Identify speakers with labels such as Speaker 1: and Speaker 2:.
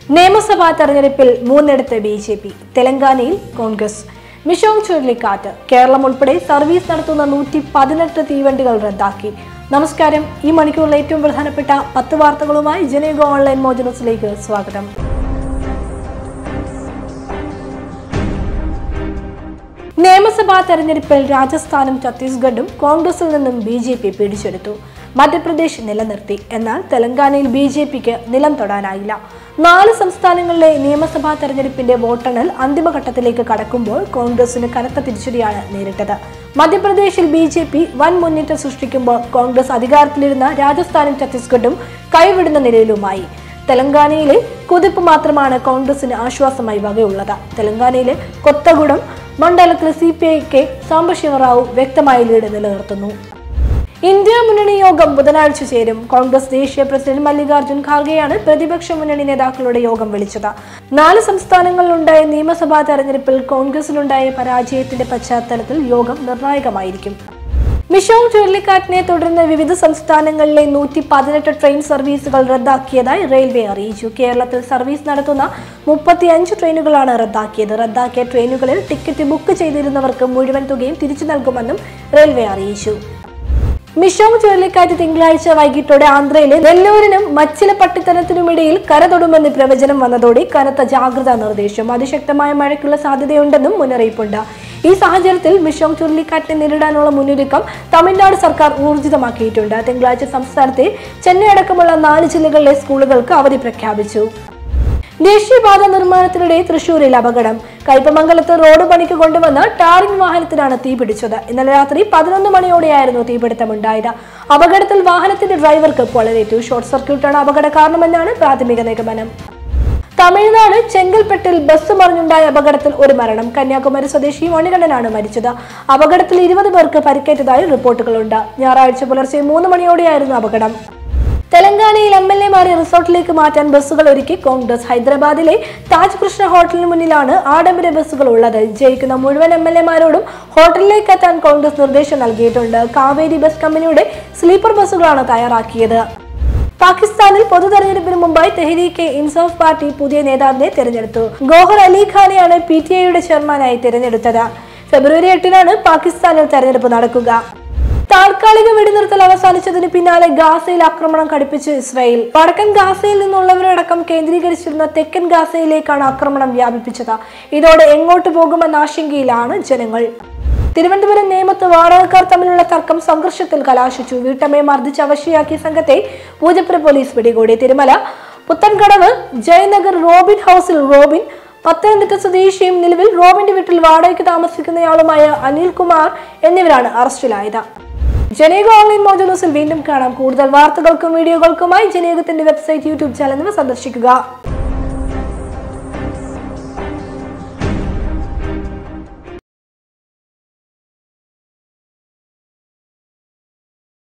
Speaker 1: നിയമസഭാ തെരഞ്ഞെടുപ്പിൽ മൂന്നിടത്ത് B J P തെലങ്കാനയിൽ കോൺഗ്രസ് മിഷോങ് ചുഴലിക്കാറ്റ് കേരളം ഉൾപ്പെടെ സർവീസ് നടത്തുന്ന നൂറ്റി പതിനെട്ട് തീവണ്ടികൾ റദ്ദാക്കി നമസ്കാരം ഈ മണിക്കൂറിലെ ഏറ്റവും പ്രധാനപ്പെട്ട പത്ത് വാർത്തകളുമായി ജനയുഗ ഓൺലൈൻ മോജനസിലേക്ക് സ്വാഗതം നിയമസഭാ തെരഞ്ഞെടുപ്പിൽ രാജസ്ഥാനും ഛത്തീസ്ഗഡും കോൺഗ്രസിൽ നിന്നും ബി ജെ പി പിടിച്ചെടുത്തു മധ്യപ്രദേശ് നിലനിർത്തി എന്നാൽ തെലങ്കാനയിൽ ബി ജെ പിക്ക് നിലം തൊടാനായില്ല നാല് സംസ്ഥാനങ്ങളിലെ നിയമസഭാ തെരഞ്ഞെടുപ്പിന്റെ വോട്ടെണ്ണൽ അന്തിമഘട്ടത്തിലേക്ക് കടക്കുമ്പോൾ കോൺഗ്രസിന് കനത്ത തിരിച്ചടിയാണ് നേരിട്ടത് മധ്യപ്രദേശിൽ ബി ജെ പി വൻ മുന്നേറ്റം സൃഷ്ടിക്കുമ്പോൾ കോൺഗ്രസ് അധികാരത്തിലിരുന്ന രാജസ്ഥാനും ഛത്തീസ്ഗഡും കൈവിടുന്ന നിലയിലുമായി തെലങ്കാനയിലെ കുതിപ്പ് മാത്രമാണ് കോൺഗ്രസിന് ആശ്വാസമായി വകയുള്ളത് തെലങ്കാനയിലെ കൊത്തഗുഡം മണ്ഡലത്തിൽ സി പി ഐക്ക് സാംബശിവറാവു വ്യക്തമായ ലീഡ് നിലനിർത്തുന്നു ഇന്ത്യ മുന്നണി യോഗം ബുധനാഴ്ച ചേരും കോൺഗ്രസ് ദേശീയ പ്രസിഡന്റ് മല്ലികാർജ്ജുൻ ഖാർഗെയാണ് പ്രതിപക്ഷ മുന്നണി നേതാക്കളുടെ യോഗം വിളിച്ചത് നാല് സംസ്ഥാനങ്ങളിലുണ്ടായ നിയമസഭാ തെരഞ്ഞെടുപ്പിൽ കോൺഗ്രസിലുണ്ടായ പരാജയത്തിന്റെ പശ്ചാത്തലത്തിൽ യോഗം നിർണായകമായിരിക്കും മിഷോങ് ചുഴലിക്കാറ്റിനെ തുടർന്ന് വിവിധ സംസ്ഥാനങ്ങളിലെ നൂറ്റി പതിനെട്ട് ട്രെയിൻ സർവീസുകൾ റദ്ദാക്കിയതായി റെയിൽവേ അറിയിച്ചു കേരളത്തിൽ സർവീസ് നടത്തുന്ന മുപ്പത്തിയഞ്ച് ട്രെയിനുകളാണ് റദ്ദാക്കിയത് റദ്ദാക്കിയ ട്രെയിനുകളിൽ ടിക്കറ്റ് ബുക്ക് ചെയ്തിരുന്നവർക്ക് മുഴുവൻ തുകയും തിരിച്ചു നൽകുമെന്നും റെയിൽവേ അറിയിച്ചു മിഷോങ് ചുഴലിക്കാറ്റ് തിങ്കളാഴ്ച വൈകിട്ടോടെ ആന്ധ്രയിലെ നെല്ലൂരിനും മച്ചില പട്ടിത്തനത്തിനുമിടയിൽ കരതൊടുമെന്ന് പ്രവചനം വന്നതോടെ കനത്ത ജാഗ്രതാ നിർദ്ദേശം അതിശക്തമായ മഴയ്ക്കുള്ള സാധ്യതയുണ്ടെന്നും മുന്നറിയിപ്പുണ്ട് ഈ സാഹചര്യത്തിൽ മിഷോങ് ചുഴലിക്കാറ്റിനെ നേരിടാനുള്ള മുന്നൊരുക്കം തമിഴ്നാട് സർക്കാർ ഊർജിതമാക്കിയിട്ടുണ്ട് തിങ്കളാഴ്ച സംസ്ഥാനത്തെ ചെന്നൈ അടക്കമുള്ള നാല് ജില്ലകളിലെ സ്കൂളുകൾക്ക് അവധി പ്രഖ്യാപിച്ചു ദേശീയപാത നിർമ്മാണത്തിനിടെ തൃശൂരിൽ അപകടം കയ്പമംഗലത്ത് റോഡ് പണിക്ക് കൊണ്ടുവന്ന ടാറിംഗ് വാഹനത്തിനാണ് തീപിടിച്ചത് ഇന്നലെ രാത്രി പതിനൊന്ന് മണിയോടെയായിരുന്നു തീപിടുത്തമുണ്ടായത് അപകടത്തിൽ വാഹനത്തിന്റെ ഡ്രൈവർക്ക് പൊളരേറ്റു ഷോർട്ട് സർക്യൂട്ടാണ് അപകട കാരണമെന്നാണ് പ്രാഥമിക നിഗമനം തമിഴ്നാട് ചെങ്കൽപ്പെട്ടിൽ ബസ് മറിഞ്ഞുണ്ടായ അപകടത്തിൽ ഒരു മരണം കന്യാകുമാരി സ്വദേശി മണികണ്ഠനാണ് മരിച്ചത് അപകടത്തിൽ ഇരുപത് പേർക്ക് പരിക്കേറ്റതായി റിപ്പോർട്ടുകളുണ്ട് ഞായറാഴ്ച പുലർച്ചെ മൂന്ന് മണിയോടെയായിരുന്നു അപകടം തെലങ്കാനയിൽ എം എൽ എമാരെ റിസോർട്ടിലേക്ക് മാറ്റാൻ ബസ്സുകൾ ഒരുക്കി കോൺഗ്രസ് ഹൈദരാബാദിലെ താജ് കൃഷ്ണ ഹോട്ടലിന് മുന്നിലാണ് ആഡംബര ബസ്സുകൾ ഉള്ളത് ജയിക്കുന്ന മുഴുവൻ എം എൽ എമാരോടും ഹോട്ടലിലേക്ക് എത്താൻ കോൺഗ്രസ് നിർദ്ദേശം നൽകിയിട്ടുണ്ട് കാവേരി ബസ് കമ്പനിയുടെ സ്ലീപ്പർ ബസ്സുകളാണ് തയ്യാറാക്കിയത് പാകിസ്ഥാനിൽ പൊതു തെരഞ്ഞെടുപ്പിന് മുമ്പായി തെഹരീക്കെ ഇൻസാഫ് പാർട്ടി പുതിയ നേതാവിനെ തെരഞ്ഞെടുത്തു ഗോഹർ അലി ഖാനെയാണ് പി ടി ഐയുടെ ചെയർമാനായി തെരഞ്ഞെടുത്തത് ഫെബ്രുവരി എട്ടിനാണ് പാകിസ്ഥാനിൽ തെരഞ്ഞെടുപ്പ് നടക്കുക താൽക്കാലിക വെടിനിർത്തൽ അവസാനിച്ചതിന് പിന്നാലെ ഗാസയിൽ ആക്രമണം കടുപ്പിച്ച് ഇസ്രായേൽ വടക്കൻ ഗാസയിൽ നിന്നുള്ളവരടക്കം കേന്ദ്രീകരിച്ചിരുന്ന തെക്കൻ ഗാസയിലേക്കാണ് ആക്രമണം വ്യാപിപ്പിച്ചത് ഇതോടെ എങ്ങോട്ട് പോകുമെന്ന ആശങ്കയിലാണ് ജനങ്ങൾ തിരുവനന്തപുരം നേമത്ത് വാടകക്കാർ തമ്മിലുള്ള തർക്കം സംഘർഷത്തിൽ കലാശിച്ചു വീട്ടമ്മയെ മർദ്ദിച്ച് അവശയാക്കിയ സംഘത്തെ പൂജപ്പുര പോലീസ് പിടികൂടി തിരുമല പുത്തൻകടവ് ജയനഗർ റോബിൻ ഹൗസിൽ റോബിൻ പത്തനംതിട്ട സ്വദേശിയും നിലവിൽ റോബിന്റെ വീട്ടിൽ വാടകയ്ക്ക് താമസിക്കുന്നയാളുമായ അനിൽകുമാർ എന്നിവരാണ് അറസ്റ്റിലായത് ജനേക ഓൺലൈൻ മോജോ ന്യൂസിൽ വീണ്ടും കാണാം കൂടുതൽ വാർത്തകൾക്കും വീഡിയോകൾക്കുമായി ജനേകത്തിന്റെ വെബ്സൈറ്റ് യൂട്യൂബ് ചാനൽ എന്നിവ സന്ദർശിക്കുക